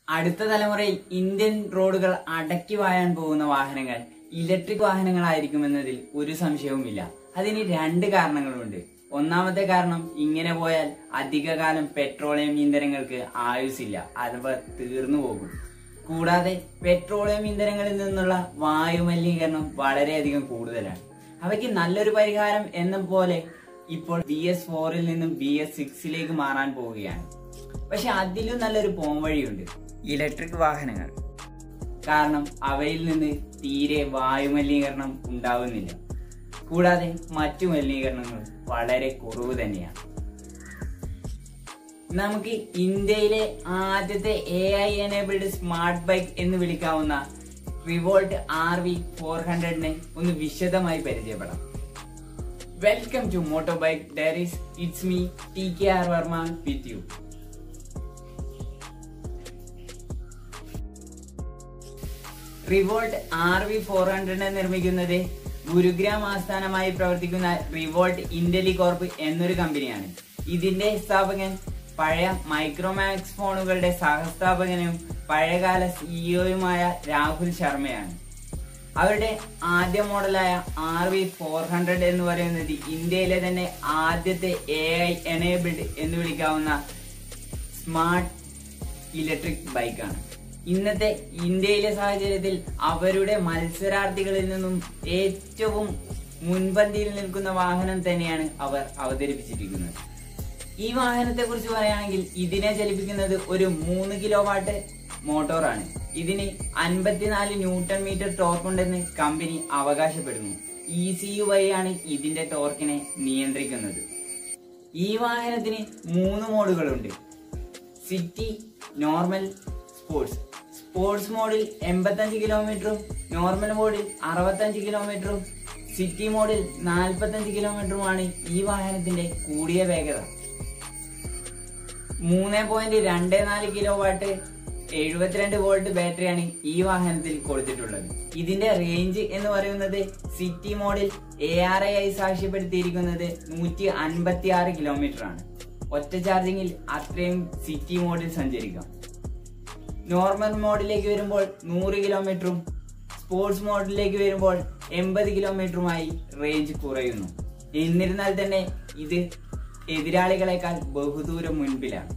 അടുത്ത തലമുറയിൽ ഇന്ത്യൻ റോഡുകൾ അടക്കി വാഴാൻ പോകുന്ന വാഹനങ്ങൾ ഇലക്ട്രിക് വാഹനങ്ങളായിരിക്കുമെന്നതിൽ ഒരു സംശയവുമില്ല അതിന് രണ്ട് കാരണങ്ങളുണ്ട് ഒന്നാമത്തെ കാരണം ഇങ്ങനെ പോയാൽ അധികകാലം പെട്രോളിയം ഇന്ധനങ്ങൾക്ക് ആയുസില്ല അഥവാ തീർന്നു പോകും കൂടാതെ പെട്രോളിയം ഇന്ധനങ്ങളിൽ നിന്നുള്ള വായുമലിനീകരണം വളരെയധികം കൂടുതലാണ് അവയ്ക്ക് നല്ലൊരു പരിഹാരം എന്ന പോലെ ഇപ്പോൾ ബി എസ് ഫോറിൽ നിന്നും ബി എസ് സിക്സിലേക്ക് മാറാൻ പോവുകയാണ് പക്ഷെ അതിലും നല്ലൊരു പോംവഴിയുണ്ട് ഇലക്ട്രിക് വാഹനങ്ങൾ കാരണം അവയിൽ നിന്ന് തീരെ വായുമലിനീകരണം ഉണ്ടാവുന്നില്ല കൂടാതെ മറ്റു മലിനീകരണങ്ങളും വളരെ കുറവ് തന്നെയാണ് നമുക്ക് ഇന്ത്യയിലെ ആദ്യത്തെ A I enabled smart bike എന്ന് വിളിക്കാവുന്ന റിവോൾട്ട് ആർ വി ഫോർ ഹൺഡ്രഡിനെ ഒന്ന് വിശദമായി പരിചയപ്പെടാം welcome to moto bike diaries it's me T K R Varma with you Revolt R V four ഹൺഡ്രഡിനെ നിർമ്മിക്കുന്നത് ഗുരുഗ്രാം ആസ്ഥാനമായി പ്രവർത്തിക്കുന്ന റിവോൾട്ട് ഇന്റലി കോർപ്പ് എന്നൊരു കമ്പനിയാണ് ഇതിന്റെ സ്ഥാപകൻ പഴയ മൈക്രോമാക്സ് ഫോണുകളുടെ സഹസ്ഥാപകനും പഴയകാല സിഇഒയുമായ രാഹുൽ ശർമ്മയാണ് അവരുടെ ആദ്യ മോഡലായ ആർ വി ഫോർ ഹൺഡ്രഡ് എന്ന് പറയുന്നത് ഇന്ത്യയിലെ തന്നെ ആദ്യത്തെ എ ഐ എനേബിൾഡ് എന്ന് വിളിക്കാവുന്ന സ്മാർട്ട് ഇലക്ട്രിക് ബൈക്കാണ് ഇന്നത്തെ ഇന്ത്യയിലെ സാഹചര്യത്തിൽ അവരുടെ മത്സരാർത്ഥികളിൽ നിന്നും ഏറ്റവും മുൻപന്തിയിൽ നിൽക്കുന്ന വാഹനം തന്നെയാണ് അവർ അവതരിപ്പിച്ചിരിക്കുന്നത് ഈ വാഹനത്തെ കുറിച്ച് പറയുകയാണെങ്കിൽ ഇതിനെ ചലിപ്പിക്കുന്നത് ഒരു മൂന്ന് കിലോ വാട്ട് മോട്ടോറാണ് ഇതിന് അൻപത്തിനാല് ന്യൂട്ടൺ മീറ്റർ ടോർക്ക് ഉണ്ടെന്ന് കമ്പനി അവകാശപ്പെടുന്നു ഇ സി യു വഴിയാണ് ഇതിന്റെ ടോർക്കിനെ നിയന്ത്രിക്കുന്നത് ഈ വാഹനത്തിന് മൂന്ന് മോഡുകളുണ്ട് സിറ്റി നോർമൽ സ്പോർട്സ് സ്പോർട്സ് മോഡിൽ എൺപത്തഞ്ച് കിലോമീറ്ററും നോർമൽ മോഡിൽ അറുപത്തഞ്ച് കിലോമീറ്ററും സിറ്റി മോഡിൽ നാൽപ്പത്തഞ്ച് കിലോമീറ്ററുമാണ് ഈ വാഹനത്തിന്റെ കൂടിയ വേഗത മൂന്ന് പോയിന്റ് രണ്ട് നാല് കിലോ വാട്ട് എഴുപത്തിരണ്ട് വോൾട്ട് ബാറ്ററിയാണ് ഈ വാഹനത്തിൽ കൊടുത്തിട്ടുള്ളത് ഇതിന്റെ റേഞ്ച് എന്ന് പറയുന്നത് സിറ്റി മോഡിൽ എ ആർ ഐ ആയി സാക്ഷ്യപ്പെടുത്തിയിരിക്കുന്നത് നൂറ്റി അൻപത്തി ആറ് കിലോമീറ്റർ ആണ് ഒറ്റ ചാർജിങ്ങിൽ അത്രയും സിറ്റി മോഡിൽ സഞ്ചരിക്കാം നോർമൽ മോഡിലേക്ക് വരുമ്പോൾ നൂറ് കിലോമീറ്ററും സ്പോർട്സ് മോഡിലേക്ക് വരുമ്പോൾ എൺപത് കിലോമീറ്ററുമായി റേഞ്ച് കുറയുന്നു എന്നിരുന്നാൽ തന്നെ ഇത് എതിരാളികളെക്കാൾ ബഹുദൂരം മുൻപിലാണ്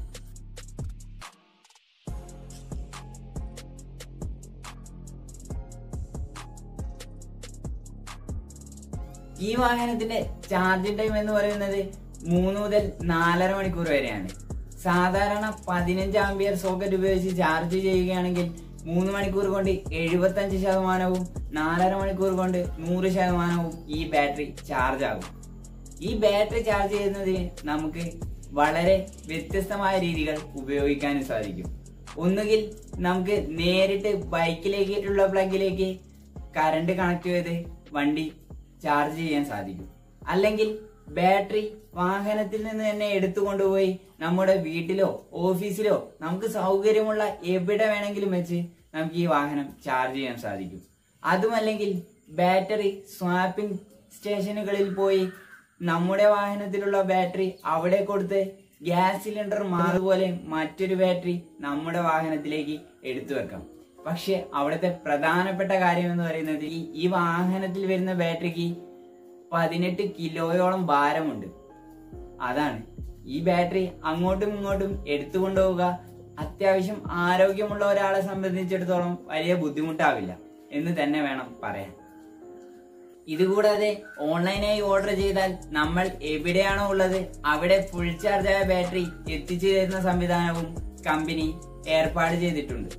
ഈ വാഹനത്തിന്റെ ചാർജിംഗ് ടൈം എന്ന് പറയുന്നത് മൂന്ന് മുതൽ നാലര മണിക്കൂർ വരെയാണ് സാധാരണ പതിനഞ്ച് ആംബിയർ സോക്കറ്റ് ഉപയോഗിച്ച് ചാർജ് ചെയ്യുകയാണെങ്കിൽ മൂന്ന് മണിക്കൂർ കൊണ്ട് എഴുപത്തഞ്ച് ശതമാനവും നാലര മണിക്കൂർ കൊണ്ട് നൂറ് ശതമാനവും ഈ ബാറ്ററി ചാർജ് ആകും ഈ ബാറ്ററി ചാർജ് ചെയ്യുന്നതിന് നമുക്ക് വളരെ വ്യത്യസ്തമായ രീതികൾ ഉപയോഗിക്കാനും സാധിക്കും ഒന്നുകിൽ നമുക്ക് നേരിട്ട് ബൈക്കിലേക്കുള്ള പ്ലഗിലേക്ക് കറണ്ട് കണക്ട് ചെയ്ത് വണ്ടി ചാർജ് ചെയ്യാൻ സാധിക്കും അല്ലെങ്കിൽ ബാറ്ററി വാഹനത്തിൽ നിന്ന് തന്നെ എടുത്തു കൊണ്ടുപോയി നമ്മുടെ വീട്ടിലോ ഓഫീസിലോ നമുക്ക് സൗകര്യമുള്ള എവിടെ വേണമെങ്കിലും വെച്ച് നമുക്ക് ഈ വാഹനം ചാർജ് ചെയ്യാൻ സാധിക്കും അതുമല്ലെങ്കിൽ ബാറ്ററി സ്വാപ്പിംഗ് സ്റ്റേഷനുകളിൽ പോയി നമ്മുടെ വാഹനത്തിലുള്ള ബാറ്ററി അവിടെ കൊടുത്ത് ഗ്യാസ് സിലിണ്ടർ മാറുപോലെ മറ്റൊരു ബാറ്ററി നമ്മുടെ വാഹനത്തിലേക്ക് എടുത്തു വെക്കാം പക്ഷെ അവിടുത്തെ പ്രധാനപ്പെട്ട കാര്യം എന്ന് പറയുന്നത് ഈ ഈ വാഹനത്തിൽ വരുന്ന ബാറ്ററിക്ക് പതിനെട്ട് കിലോയോളം ഭാരമുണ്ട് അതാണ് ഈ ബാറ്ററി അങ്ങോട്ടും ഇങ്ങോട്ടും എടുത്തു കൊണ്ടുപോവുക അത്യാവശ്യം ആരോഗ്യമുള്ള ഒരാളെ സംബന്ധിച്ചിടത്തോളം വലിയ ബുദ്ധിമുട്ടാവില്ല എന്ന് തന്നെ വേണം പറയാൻ ഇതുകൂടാതെ ഓൺലൈനായി ഓർഡർ ചെയ്താൽ നമ്മൾ എവിടെയാണോ ഉള്ളത് അവിടെ ഫുൾ ചാർജ് ആയ ബാറ്ററി എത്തിച്ചു തരുന്ന സംവിധാനവും കമ്പനി ഏർപ്പാട് ചെയ്തിട്ടുണ്ട്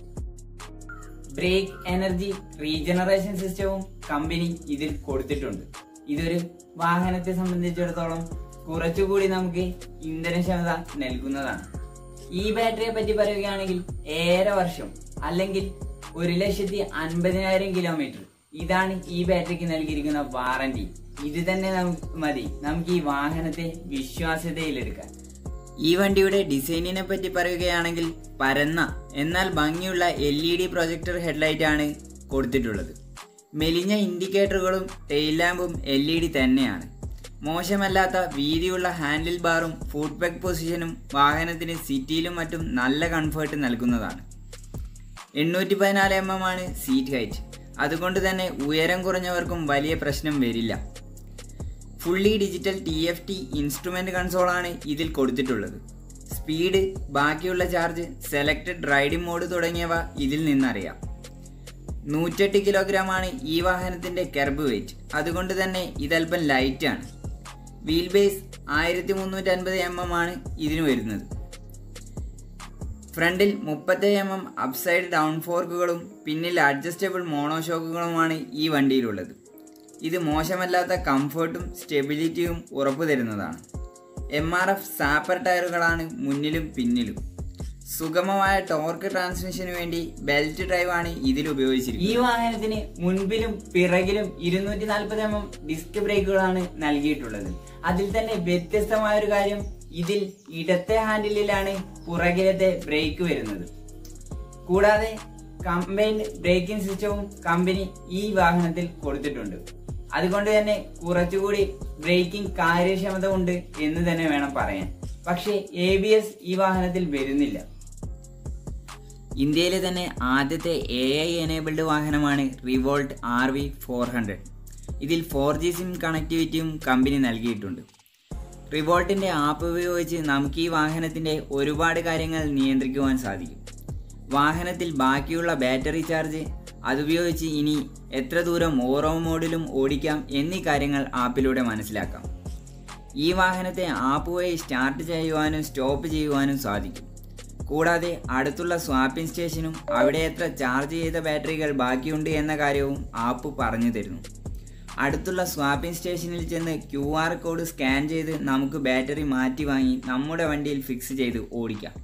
ബ്രേക്ക് എനർജി റീജനറേഷൻ സിസ്റ്റവും കമ്പനി ഇതിൽ കൊടുത്തിട്ടുണ്ട് ഇതൊരു വാഹനത്തെ സംബന്ധിച്ചിടത്തോളം കുറച്ചുകൂടി നമുക്ക് ഇന്ധനക്ഷമത നൽകുന്നതാണ് ഈ ബാറ്ററിയെ പറ്റി പറയുകയാണെങ്കിൽ ഏറെ വർഷം അല്ലെങ്കിൽ ഒരു ലക്ഷത്തി അൻപതിനായിരം കിലോമീറ്റർ ഇതാണ് ഈ ബാറ്ററിക്ക് നൽകിയിരിക്കുന്ന വാറന്റി ഇത് തന്നെ നമുക്ക് മതി നമുക്ക് ഈ വാഹനത്തെ വിശ്വാസ്യതയിലെടുക്കാൻ ഈ വണ്ടിയുടെ ഡിസൈനിനെ പറ്റി പറയുകയാണെങ്കിൽ പരന്ന എന്നാൽ ഭംഗിയുള്ള L E D projector headlight ആണ് കൊടുത്തിട്ടുള്ളത് മെലിഞ്ഞ ഇൻഡിക്കേറ്ററുകളും ടെയിൽ ലാമ്പും എൽ ഇ ഡി തന്നെയാണ് മോശമല്ലാത്ത വീതിയുള്ള ഹാൻഡിൽ ബാറും ഫുഡ് പെഗ് പൊസിഷനും വാഹനത്തിന് സിറ്റിയിലും മറ്റും നല്ല കംഫേർട്ട് നൽകുന്നതാണ് എണ്ണൂറ്റി പതിനാല് എം എം ആണ് സീറ്റ് ഹൈറ്റ് അതുകൊണ്ട് തന്നെ ഉയരം കുറഞ്ഞവർക്കും വലിയ പ്രശ്നം വരില്ല fully digital T F T instrument കൺസോളാണ് ഇതിൽ കൊടുത്തിട്ടുള്ളത് സ്പീഡ് ബാക്കിയുള്ള ചാർജ് സെലക്ടഡ് റൈഡിംഗ് മോഡ് തുടങ്ങിയവ ഇതിൽ നിന്നറിയാം നൂറ്റെട്ട് കിലോഗ്രാം ആണ് ഈ വാഹനത്തിന്റെ കെർബ് വെയിറ്റ് അതുകൊണ്ട് തന്നെ ഇതല്പം ലൈറ്റ് ആണ് വീൽ ബേസ് ആയിരത്തി മുന്നൂറ്റി അൻപത് എം എം ആണ് ഇതിന് വരുന്നത് ഫ്രണ്ടിൽ മുപ്പത്തേഴ് എം എം അപ്സൈഡ് ഡൗൺ ഫോർക്കുകളും പിന്നിൽ അഡ്ജസ്റ്റബിൾ മോണോഷോക്കുകളുമാണ് ഈ വണ്ടിയിലുള്ളത് ഇത് മോശമല്ലാത്ത കംഫർട്ടും സ്റ്റെബിലിറ്റിയും ഉറപ്പു തരുന്നതാണ് എം ആർ എഫ് സാപ്പർ ടയറുകളാണ് മുന്നിലും പിന്നിലും സുഗമമായ ടോർക്ക് ട്രാൻസ്മിഷന് വേണ്ടി ബെൽറ്റ് ഡ്രൈവ് ആണ് ഇതിൽ ഉപയോഗിച്ചിരിക്കുന്നത് ഈ വാഹനത്തിന് മുൻപിലും പിറകിലും ഇരുന്നൂറ്റി നാൽപ്പത് എം എം ഡിസ്ക് ബ്രേക്കുകളാണ് നൽകിയിട്ടുള്ളത് അതിൽ തന്നെ വ്യത്യസ്തമായ ഒരു കാര്യം ഇതിൽ ഇടത്തെ ഹാൻഡിലിലാണ് പുറകിലത്തെ ബ്രേക്ക് വരുന്നത് കൂടാതെ കമ്പൈൻഡ് ബ്രേക്കിംഗ് സിസ്റ്റവും കമ്പനി ഈ വാഹനത്തിൽ കൊടുത്തിട്ടുണ്ട് അതുകൊണ്ട് തന്നെ കുറച്ചുകൂടി ബ്രേക്കിംഗ് കാര്യക്ഷമത ഉണ്ട് എന്ന് തന്നെ വേണം പറയാൻ പക്ഷേ എ ബി എസ് ഈ വാഹനത്തിൽ വരുന്നില്ല ഇന്ത്യയിലെ തന്നെ ആദ്യത്തെ എ ഐ എനേബിൾഡ് വാഹനമാണ് Revolt R V four hundred ഇതിൽ ഫോർ ജി സിം കണക്ടിവിറ്റിയും കമ്പനി നൽകിയിട്ടുണ്ട് റിവോൾട്ടിൻ്റെ ആപ്പ് ഉപയോഗിച്ച് നമുക്ക് ഈ വാഹനത്തിൻ്റെ ഒരുപാട് കാര്യങ്ങൾ നിയന്ത്രിക്കുവാൻ സാധിക്കും വാഹനത്തിൽ ബാക്കിയുള്ള ബാറ്ററി ചാർജ് അതുപയോഗിച്ച് ഇനി എത്ര ദൂരം ഓരോ മോഡിലും ഓടിക്കാം എന്നീ കാര്യങ്ങൾ ആപ്പിലൂടെ മനസ്സിലാക്കാം ഈ വാഹനത്തെ ആപ്പ് വഴി സ്റ്റാർട്ട് ചെയ്യുവാനും സ്റ്റോപ്പ് ചെയ്യുവാനും സാധിക്കും കൂടാതെ അടുത്തുള്ള സ്വാപ്പിംഗ് സ്റ്റേഷനും അവിടെ എത്ര ചാർജ് ചെയ്ത ബാറ്ററികൾ ബാക്കിയുണ്ട് എന്ന കാര്യവും ആപ്പ് പറഞ്ഞു തരുന്നു അടുത്തുള്ള സ്വാപ്പിംഗ് സ്റ്റേഷനിൽ ചെന്ന് ക്യു ആർ കോഡ് സ്കാൻ ചെയ്ത് നമുക്ക് ബാറ്ററി മാറ്റി വാങ്ങി നമ്മുടെ വണ്ടിയിൽ ഫിക്സ് ചെയ്ത് ഓടിക്കാം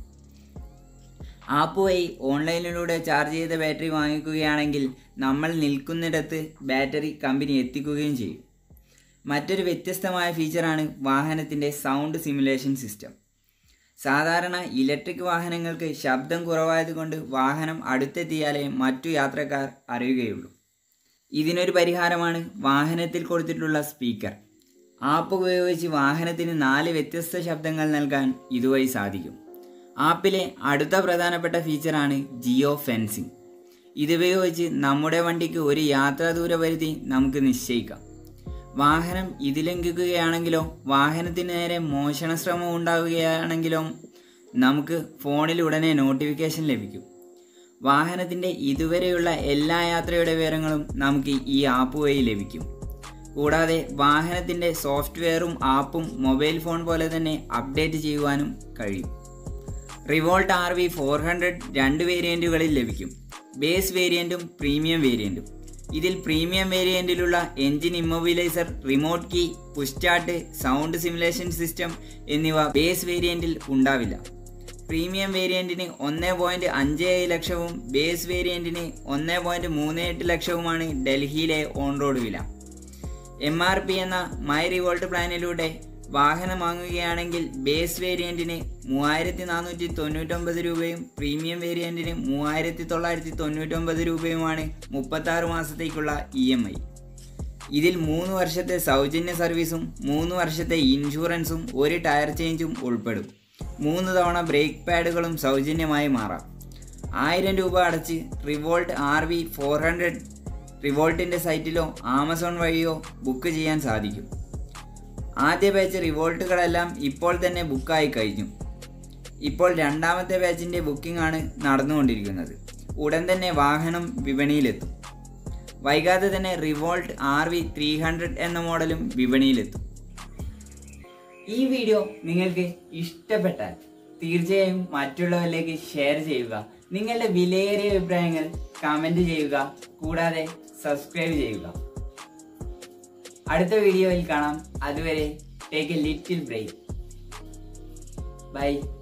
ആപ്പ് വഴി ഓൺലൈനിലൂടെ ചാർജ് ചെയ്ത ബാറ്ററി വാങ്ങിക്കുകയാണെങ്കിൽ നമ്മൾ നിൽക്കുന്നിടത്ത് ബാറ്ററി കമ്പനി എത്തിക്കുകയും ചെയ്യും മറ്റൊരു വ്യത്യസ്തമായ ഫീച്ചറാണ് വാഹനത്തിൻ്റെ സൗണ്ട് സിമുലേഷൻ സിസ്റ്റം സാധാരണ ഇലക്ട്രിക് വാഹനങ്ങൾക്ക് ശബ്ദം കുറവായതുകൊണ്ട് വാഹനം അടുത്തെത്തിയാലേ മറ്റു യാത്രക്കാർ അറിയുകയുള്ളൂ ഇതിനൊരു പരിഹാരമാണ് വാഹനത്തിൽ കൊടുത്തിട്ടുള്ള സ്പീക്കർ ആപ്പ് ഉപയോഗിച്ച് വാഹനത്തിന് നാല് വ്യത്യസ്ത ശബ്ദങ്ങൾ നൽകാൻ ഇതുവഴി സാധിക്കും ആപ്പിലെ അടുത്ത പ്രധാനപ്പെട്ട ഫീച്ചറാണ് ജിയോ ഫെൻസിങ് ഇതുപയോഗിച്ച് നമ്മുടെ വണ്ടിക്ക് ഒരു യാത്രാ ദൂരപരിധി നമുക്ക് നിശ്ചയിക്കാം വാഹനം ഇത് ലംഘിക്കുകയാണെങ്കിലോ വാഹനത്തിന് നേരെ മോഷണ ശ്രമം ഉണ്ടാവുകയാണെങ്കിലോ നമുക്ക് ഫോണിൽ ഉടനെ നോട്ടിഫിക്കേഷൻ ലഭിക്കും വാഹനത്തിൻ്റെ ഇതുവരെയുള്ള എല്ലാ യാത്രയുടെ വിവരങ്ങളും നമുക്ക് ഈ ആപ്പ് വഴി ലഭിക്കും കൂടാതെ വാഹനത്തിൻ്റെ സോഫ്റ്റ്വെയറും ആപ്പും മൊബൈൽ ഫോൺ പോലെ തന്നെ അപ്ഡേറ്റ് ചെയ്യുവാനും കഴിയും Revolt R V four hundred രണ്ട് വേരിയൻറ്റുകളിൽ ലഭിക്കും ബേസ് വേരിയൻറ്റും പ്രീമിയം വേരിയൻറ്റും ഇതിൽ പ്രീമിയം വേരിയൻറ്റിലുള്ള engine immobiliser remote key push start sound simulation system എന്നിവ ബേസ് വേരിയൻറ്റിൽ ഉണ്ടാവില്ല പ്രീമിയം വേരിയൻറ്റിന് ഒന്ന് പോയിൻറ്റ് അഞ്ച് ഏഴ് ലക്ഷവും ബേസ് വേരിയൻറ്റിന് ഒന്ന് പോയിൻറ്റ് മൂന്ന് എട്ട് ലക്ഷവുമാണ് ഡൽഹിയിലെ ഓൺ റോഡ് വില എം ആർ പി എന്ന മൈ റിവോൾട്ട് പ്ലാനിലൂടെ വാഹനം വാങ്ങുകയാണെങ്കിൽ ബേസ് വേരിയൻറ്റിന് മൂവായിരത്തി നാനൂറ്റി തൊണ്ണൂറ്റൊമ്പത് രൂപയും പ്രീമിയം വേരിയൻറ്റിന് മൂവായിരത്തി തൊള്ളായിരത്തി തൊണ്ണൂറ്റൊമ്പത് രൂപയുമാണ് മുപ്പത്താറ് മാസത്തേക്കുള്ള ഇ എം ഐ ഇതിൽ മൂന്ന് വർഷത്തെ സൗജന്യ സർവീസും മൂന്ന് വർഷത്തെ ഇൻഷുറൻസും ഒരു ടയർ ചേഞ്ചും ഉൾപ്പെടും മൂന്ന് തവണ ബ്രേക്ക് പാഡുകളും സൗജന്യമായി മാറാം ആയിരം രൂപ അടച്ച് Revolt R V four hundred റിവോൾട്ടിൻ്റെ സൈറ്റിലോ ആമസോൺ വഴിയോ ബുക്ക് ചെയ്യാൻ സാധിക്കും ആദ്യ ബാച്ച് റിവോൾട്ടുകളെല്ലാം ഇപ്പോൾ തന്നെ ബുക്കായി കഴിഞ്ഞു ഇപ്പോൾ രണ്ടാമത്തെ ബാച്ചിൻ്റെ ബുക്കിംഗ് ആണ് നടന്നുകൊണ്ടിരിക്കുന്നത് ഉടൻ തന്നെ വാഹനം വിപണിയിലെത്തും വൈകാതെ തന്നെ Revolt R V three hundred എന്ന മോഡലും വിപണിയിലെത്തും ഈ വീഡിയോ നിങ്ങൾക്ക് ഇഷ്ടപ്പെട്ടാൽ തീർച്ചയായും മറ്റുള്ളവരിലേക്ക് ഷെയർ ചെയ്യുക നിങ്ങളുടെ വിലയേറിയ അഭിപ്രായങ്ങൾ കമൻറ്റ് ചെയ്യുക കൂടാതെ സബ്സ്ക്രൈബ് ചെയ്യുക അടുത്ത വീഡിയോയിൽ കാണാം അതുവരെ take a little break by